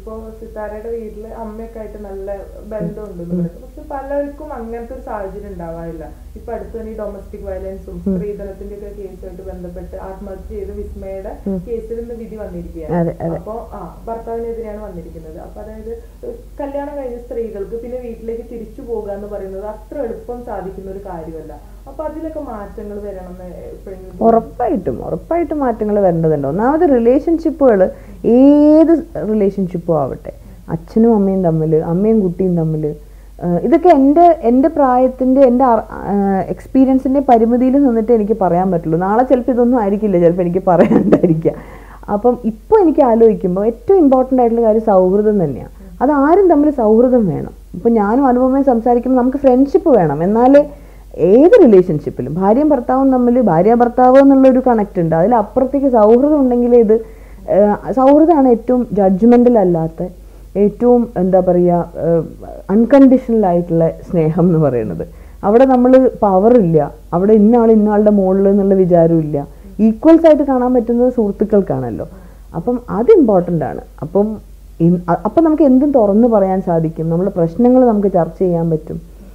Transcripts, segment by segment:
ഇപ്പോ സിത്താരയുടെ വീട്ടില് അമ്മയൊക്കെ ആയിട്ട് നല്ല ബന്ധമുണ്ട് എന്ന് പറയുന്നത് പക്ഷെ പലർക്കും അങ്ങനത്തെ ഒരു സാഹചര്യം ഉണ്ടാവാറില്ല ഇപ്പൊ അടുത്ത് തന്നെ ഈ ഡൊമസ്റ്റിക് വയലൻസും സ്ത്രീധനത്തിന്റെ ഒക്കെ കേസുമായിട്ട് ബന്ധപ്പെട്ട് ആത്മഹത്യ ചെയ്ത വിസ്മയുടെ കേസിൽ ഇന്ന് വിധി അതെ, വന്നിരിക്കുകയാണ് അതെ. അപ്പോ ആ ഭർത്താവിനെതിരെയാണ് വന്നിരിക്കുന്നത് അപ്പൊ അതായത് ഏഹ്, കല്യാണം കഴിഞ്ഞ സ്ത്രീകൾക്ക് പിന്നെ വീട്ടിലേക്ക് തിരിച്ചു പോകുക എന്ന് പറയുന്നത് അത്ര എളുപ്പം സാധിക്കുന്ന ഒരു കാര്യമല്ല അപ്പൊ അതിലൊക്കെ മാറ്റങ്ങൾ വരണമെന്ന് എപ്പോഴെങ്കിലും ഉറപ്പായിട്ടും ഉറപ്പായിട്ടും മാറ്റങ്ങൾ വരേണ്ടതുണ്ട് ഒന്നാമത് റിലേഷൻഷിപ്പുകൾ ഏത് റിലേഷൻഷിപ്പും ആവട്ടെ അച്ഛനും അമ്മയും തമ്മിൽ അമ്മയും കുട്ടിയും തമ്മിൽ ഇതൊക്കെ എൻ്റെ എൻ്റെ പ്രായത്തിൻ്റെ എൻ്റെ എക്സ്പീരിയൻസിൻ്റെ പരിമിതിയിൽ നിന്നിട്ട് എനിക്ക് പറയാൻ പറ്റുള്ളൂ നാളെ ചിലപ്പോൾ ഇതൊന്നും ആയിരിക്കില്ല ചിലപ്പോൾ എനിക്ക് പറയാണ്ടായിരിക്കുക അപ്പം ഇപ്പോൾ എനിക്ക് ആലോചിക്കുമ്പോൾ ഏറ്റവും ഇമ്പോർട്ടൻ്റ് ആയിട്ടുള്ള കാര്യം സൗഹൃദം തന്നെയാണ് അത് ആരും തമ്മിൽ സൗഹൃദം വേണം ഇപ്പം ഞാനും അനുപമയും സംസാരിക്കുമ്പോൾ നമുക്ക് ഫ്രണ്ട്ഷിപ്പ് വേണം എന്നാലേ ഏത് റിലേഷൻഷിപ്പിലും ഭാര്യയും ഭർത്താവും തമ്മിൽ ഭാര്യ ഭർത്താവ് എന്നുള്ളൊരു കണക്റ്റ് ഉണ്ട് അതിലപ്പുറത്തേക്ക് സൗഹൃദം ഉണ്ടെങ്കിൽ ഇത് സൗഹൃദമാണ് ഏറ്റവും ജഡ്ജ്മെൻ്റൽ അല്ലാത്ത ഏറ്റവും എന്താ പറയുക അൺകണ്ടീഷണൽ ആയിട്ടുള്ള സ്നേഹം എന്ന് പറയുന്നത് അവിടെ നമ്മൾ പവറില്ല അവിടെ ഇന്ന ആൾ ഇന്ന ആളുടെ മുകളിൽ എന്നുള്ള വിചാരമില്ല ഈക്വൽസ് ആയിട്ട് കാണാൻ പറ്റുന്നത് സുഹൃത്തുക്കൾക്കാണല്ലോ അപ്പം അത് ഇമ്പോർട്ടൻ്റ് ആണ് അപ്പം ഇൻ- അ- അപ്പം നമുക്ക് എന്തും തുറന്നു പറയാൻ സാധിക്കും നമ്മുടെ പ്രശ്നങ്ങൾ നമുക്ക് ചർച്ച ചെയ്യാൻ പറ്റും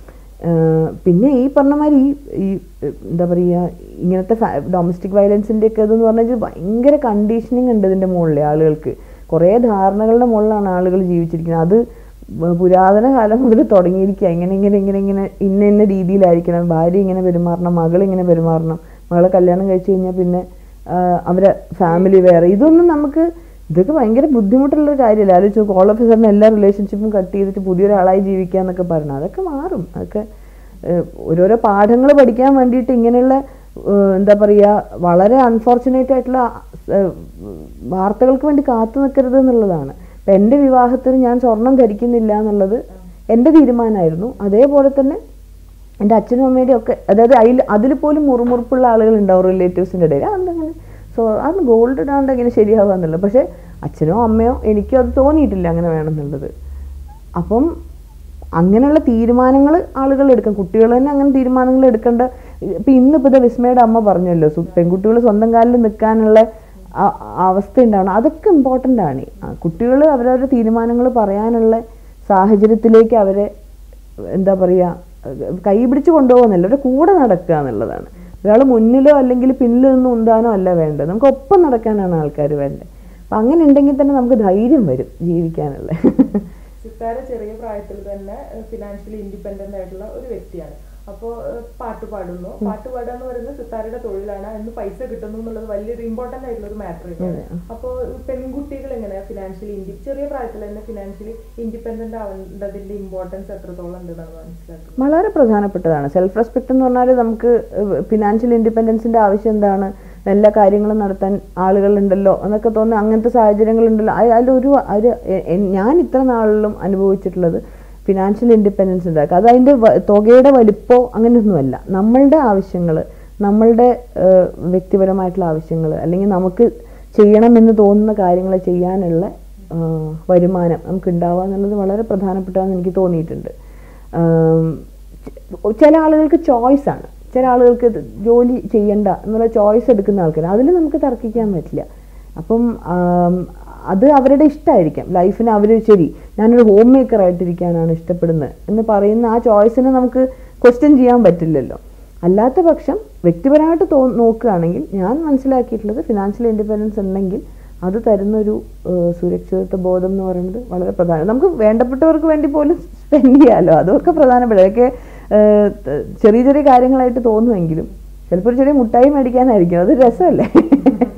ഏഹ് പിന്നെ ഈ പറഞ്ഞ മാതിരി ഈ ഈ ഏഹ് എന്താ പറയുക ഇങ്ങനത്തെ ഡൊമസ്റ്റിക് വയലൻസിൻ്റെ ഒക്കെ ഇതെന്ന് പറഞ്ഞാൽ ഭയങ്കര കണ്ടീഷനിങ് ഉണ്ട് ഇതിൻ്റെ മുകളിൽ ആളുകൾക്ക് കുറേ ധാരണകളുടെ മുകളിലാണ് ആളുകൾ ജീവിച്ചിരിക്കുന്നത് അത് വ- പുരാതന കാലം മുതൽ തുടങ്ങിയിരിക്കുക ഇങ്ങനെ ഇങ്ങനെ ഇങ്ങനെ ഇങ്ങനെ ഇന്ന ഇന്ന രീതിയിലായിരിക്കണം ഭാര്യ ഇങ്ങനെ പെരുമാറണം മകൾ ഇങ്ങനെ പെരുമാറണം മകളെ കല്യാണം കഴിച്ചു കഴിഞ്ഞാൽ പിന്നെ ആഹ് അവരെ ഫാമിലി വേറെ ഇതൊന്നും നമുക്ക് ഇതൊക്കെ ഭയങ്കര ബുദ്ധിമുട്ടുള്ള ഒരു കാര്യമല്ല ആലോചിച്ച് നോക്ക് ഓൾ ഓഫീസറിന് എല്ലാ റിലേഷൻഷിപ്പും കട്ട് ചെയ്തിട്ട് പുതിയൊരാളായി ജീവിക്കുക എന്നൊക്കെ പറഞ്ഞു അതൊക്കെ മാറും അതൊക്കെ ഏഹ്, ഓരോരോ പാഠങ്ങൾ പഠിക്കാൻ വേണ്ടിയിട്ട് ഇങ്ങനെയുള്ള ഏഹ്, എന്താ പറയുക വളരെ അൺഫോർച്ചുനേറ്റ് ആയിട്ടുള്ള ഏഹ്, വാർത്തകൾക്ക് വേണ്ടി കാത്തു നിൽക്കരുത് എന്നുള്ളതാണ് ഇപ്പം എൻ്റെ വിവാഹത്തിന് ഞാൻ സ്വർണം ധരിക്കുന്നില്ല എന്നുള്ളത് എൻ്റെ തീരുമാനമായിരുന്നു അതേപോലെ തന്നെ എൻ്റെ അച്ഛനും അമ്മയുടെയും ഒക്കെ അതായത് അതിൽ അതിൽ പോലും മുറുമുറുപ്പുള്ള ആളുകൾ ഉണ്ടാവും റിലേറ്റീവ്സിൻ്റെ ഇടയിൽ അതെന്തങ്ങനെ സോ അത് ഗോൾഡ് ഇടാണ്ട് എങ്ങനെ ശരിയാവാന്നുള്ളത് പക്ഷേ അച്ഛനോ അമ്മയോ എനിക്കോ അത് തോന്നിയിട്ടില്ല അങ്ങനെ വേണമെന്നുള്ളത് അപ്പം അങ്ങനെയുള്ള തീരുമാനങ്ങൾ ആളുകൾ എടുക്കും കുട്ടികൾ തന്നെ അങ്ങനെ തീരുമാനങ്ങൾ എടുക്കേണ്ട ഇപ്പം ഇന്നിപ്പോൾ ഇത് വിസ്മയുടെ അമ്മ പറഞ്ഞല്ലോ പെൺകുട്ടികൾ സ്വന്തം കാലിൽ നിൽക്കാനുള്ള ആ- ആ അവസ്ഥ ഉണ്ടാവണം അതൊക്കെ ഇമ്പോർട്ടൻ്റ് ആണ് കുട്ടികൾ അവരവരുടെ തീരുമാനങ്ങൾ പറയാനുള്ള സാഹചര്യത്തിലേക്ക് അവരെ എന്താ പറയുക കൈ പിടിച്ച് കൊണ്ടുപോകുന്നില്ല അവരുടെ കൂടെ നടക്കുക എന്നുള്ളതാണ് ഒരാൾ മുന്നിലോ അല്ലെങ്കിൽ പിന്നിലോ നിന്ന് ഉന്താനോ അല്ല വേണ്ടത് നമുക്ക് ഒപ്പം നടക്കാനാണ് ആൾക്കാർ വേണ്ടത് അപ്പം അങ്ങനെ ഉണ്ടെങ്കിൽ തന്നെ നമുക്ക് ധൈര്യം വരും ജീവിക്കാനുള്ള സിത്താര ചെറിയ പ്രായത്തിൽ തന്നെ ഫിനാൻഷ്യലി ഇൻഡിപെൻഡന്റ് ആയിട്ടുള്ള ഒരു വ്യക്തിയാണ് അപ്പോൾ പാട്ട് പാടുന്നു പാട്ട് പാടുക എന്ന് പറയുന്നത് സിത്താരയുടെ തൊഴിലാണ് അതിന് പൈസ കിട്ടുന്നു എന്നുള്ളത് വലിയൊരു ഇമ്പോർട്ടന്റ് ആയിട്ടുള്ള ഒരു മാറ്റർ തന്നെയാണ് അപ്പോൾ പെൺകുട്ടികൾ എങ്ങനെ ഫിനാൻഷ്യലി ഇൻഡി ചെറിയ പ്രായത്തിൽ തന്നെ ഫിനാൻഷ്യലി ഇൻഡിപെൻഡന്റ് ആവേണ്ടതിന്റെ ഇമ്പോർട്ടൻസ് എത്രത്തോളം ഉണ്ടെന്നാണ് മനസ്സിലാക്കുന്നത് വളരെ പ്രധാനപ്പെട്ടതാണ് സെൽഫ് റെസ്പെക്ട് എന്ന് പറഞ്ഞാൽ നമുക്ക് ഫിനാൻഷ്യൽ ഇൻഡിപെൻഡൻസിൻ്റെ ആവശ്യം എന്താണ് എല്ലാ കാര്യങ്ങളും നടത്താൻ ആളുകളുണ്ടല്ലോ എന്നൊക്കെ തോന്നുന്ന അങ്ങനത്തെ സാഹചര്യങ്ങളുണ്ടല്ലോ അ- അതിലൊരു ഒരു എ- എ- ഞാൻ ഇത്ര നാളിലും അനുഭവിച്ചിട്ടുള്ളത് ഫിനാൻഷ്യൽ ഇൻഡിപെൻഡൻസ് ഉണ്ടാക്കുക അത് അതിൻ്റെ വ- തുകയുടെ വലിപ്പോ അങ്ങനെയൊന്നുമല്ല നമ്മളുടെ ആവശ്യങ്ങൾ നമ്മളുടെ ഏഹ്, വ്യക്തിപരമായിട്ടുള്ള ആവശ്യങ്ങൾ അല്ലെങ്കിൽ നമുക്ക് ചെയ്യണമെന്ന് തോന്നുന്ന കാര്യങ്ങൾ ചെയ്യാനുള്ള ആഹ്, വരുമാനം നമുക്ക് ഉണ്ടാവുക എന്നുള്ളത് വളരെ പ്രധാനപ്പെട്ടതാണെന്ന് എനിക്ക് തോന്നിയിട്ടുണ്ട് ആം, ച- ചില ആളുകൾക്ക് ചോയ്സ് ആണ് ചില ആളുകൾക്ക് ഇത് ജോലി ചെയ്യണ്ട എന്നുള്ള ചോയ്സ് എടുക്കുന്ന ആൾക്കാർ അതിൽ നമുക്ക് തർക്കിക്കാൻ പറ്റില്ല അപ്പം ആം, അത് അവരുടെ ഇഷ്ടമായിരിക്കാം ലൈഫിന് അവർ ശരി ഞാനൊരു ഹോം മേക്കർ ആയിട്ടിരിക്കാനാണ് ഇഷ്ടപ്പെടുന്നത് എന്ന് പറയുന്ന ആ ചോയ്സിനെ നമുക്ക് ക്വസ്റ്റ്യൻ ചെയ്യാൻ പറ്റില്ലല്ലോ അല്ലാത്ത പക്ഷം വ്യക്തിപരമായിട്ട് തോ നോക്കുകയാണെങ്കിൽ ഞാൻ മനസ്സിലാക്കിയിട്ടുള്ളത് ഫിനാൻഷ്യൽ ഇൻഡിപെൻഡൻസ് ഉണ്ടെങ്കിൽ അത് തരുന്നൊരു ഏഹ്, സുരക്ഷിതത്വ ബോധം എന്ന് പറയുന്നത് വളരെ പ്രധാനം നമുക്ക് വേണ്ടപ്പെട്ടവർക്ക് വേണ്ടി പോലും സ്പെൻഡ് ചെയ്യാമല്ലോ അതൊക്കെ പ്രധാനപ്പെട്ട അതൊക്കെ ഏഹ്, ത- ചെറിയ ചെറിയ കാര്യങ്ങളായിട്ട് തോന്നുമെങ്കിലും ചിലപ്പോൾ ഒരു ചെറിയ മുട്ടായി മേടിക്കാനായിരിക്കും അത് രസമല്ലേ